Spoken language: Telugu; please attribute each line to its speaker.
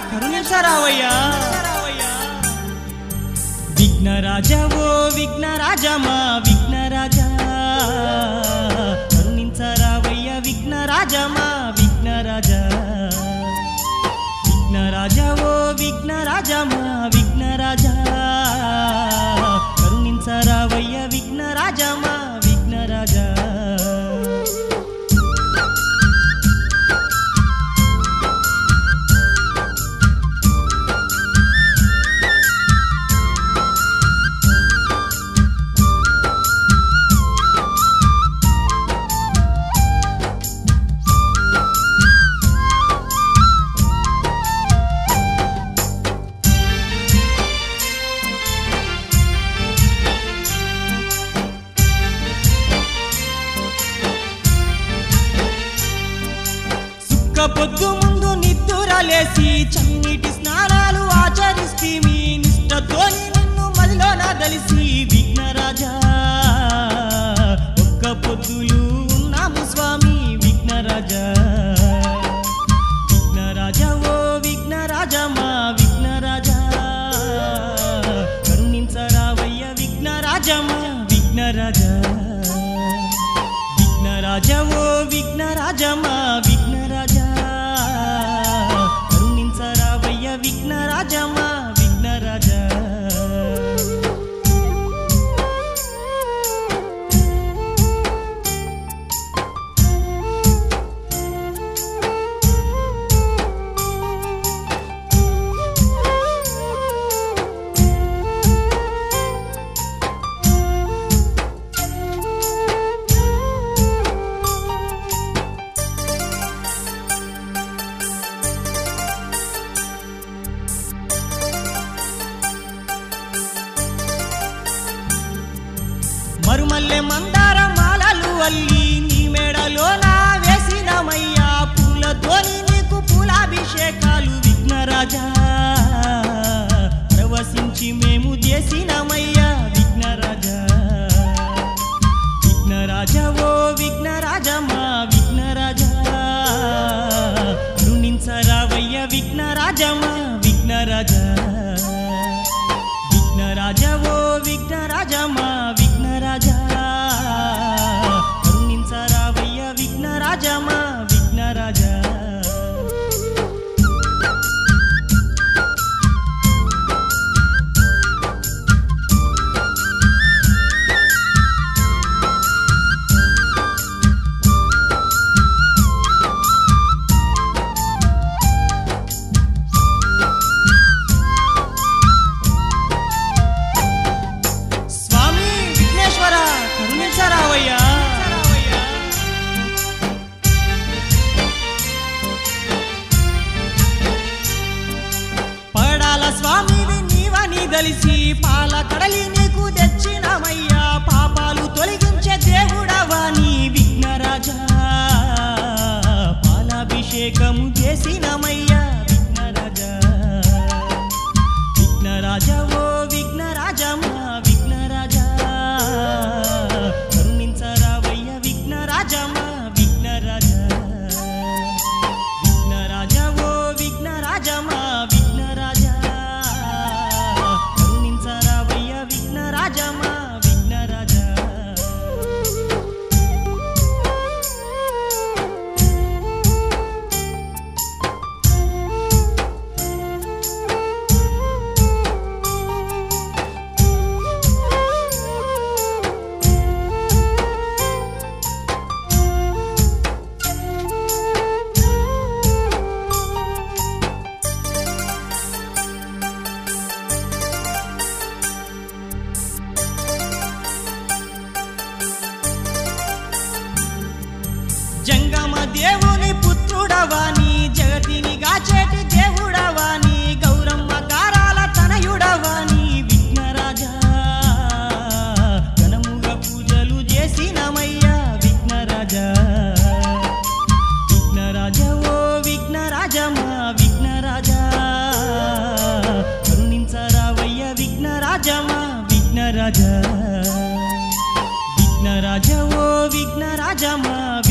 Speaker 1: కరుణించరావయ్యా విఘ్నరాజ ఓ విఘ్నరాజ మా విఘ్నరాజ కరుణించరావయ్య విఘ్నరాజ మా విఘ్నరాజ విఘ్నరాజ ఓ విఘ్నరాజ మా విఘ్నరాజ కరుణించరావయ్య విఘ్నరాజ మా విఘ్నరాజ సుక్క పొద్దు ముందు నిద్దురలేసి చన్నీటి స్నానాలు ఆచరిస్తే మీ నిష్టతోని నిన్ను మదిలోన కలిసి విఘ్నరాజా ఒక్క పొద్దులు ఉన్నాము స్వామి విఘ్నరాజా విఘ్నరాజా ఓ విఘ్నరాజా మా విఘ్నరాజా కరుణించరావయ్య విఘ్నరాజా మా విఘ్నరాజా విఘ్నరాజ ఓ విఘ్నరాజ మా విఘ్నరాజ కరుణించరావయ్య విఘ్నరాజ మా విఘ్నరాజ మరుమల్లె మందార మాలలు అల్లి నీ మెడలో నా వేసినమయ్యా పూలతోని నీకు పూలాభిషేకాలు విఘ్నరాజా ప్రవశించి మేము చేసినమయ్యా విఘ్నరాజా విఘ్నరాజ ఓ విఘ్నరాజ మా విఘ్నరాజా కరుణించరావయ్య విఘ్నరాజ మా విఘ్నరాజా విఘ్నరాజ ఓ విఘ్నరాజ మా విఘ్నరాజ కరుణించరావయ్య విఘ్నరాజ మా విఘ్నరాజ స్వామి విఘ్నేశ్వర కరుణించరావయ్యా పడాల స్వామివి నీవని దలిసి పాల కడలి నీకు తెచ్చినమయ్యా పాపాలు తొలగించే దేవుడవా నీ విఘ్నరాజా పాలాభిషేకము చేసినమయ్యా విఘ్నరాజా విఘ్నరాజ ఓ విఘ్నరాజ మా విఘ్నరాజ కరుణించరావయ్య విఘ్నరాజ మా విఘ్నరాజ విఘ్నరాజ ఓ విఘ్నరాజ మా విఘ్నరాజ కరుణించరావయ్య విఘ్నరాజ మా విఘ్నరాజ జంగమ దేవుని పుత్రుడవాని జగతిని గాచేటి దేవుడవాని గౌరమ్మ గారాల తనయుడవాని విఘ్నరాజా ఘనముగా పూజలు చేసినమయ్యా విఘ్నరాజా విఘ్నరాజ ఓ విఘ్నరాజ మా విఘ్నరాజా కరుణించరావయ్య విఘ్నరాజ మా విఘ్నరాజా విఘ్నరాజ ఓ విఘ్నరాజ మా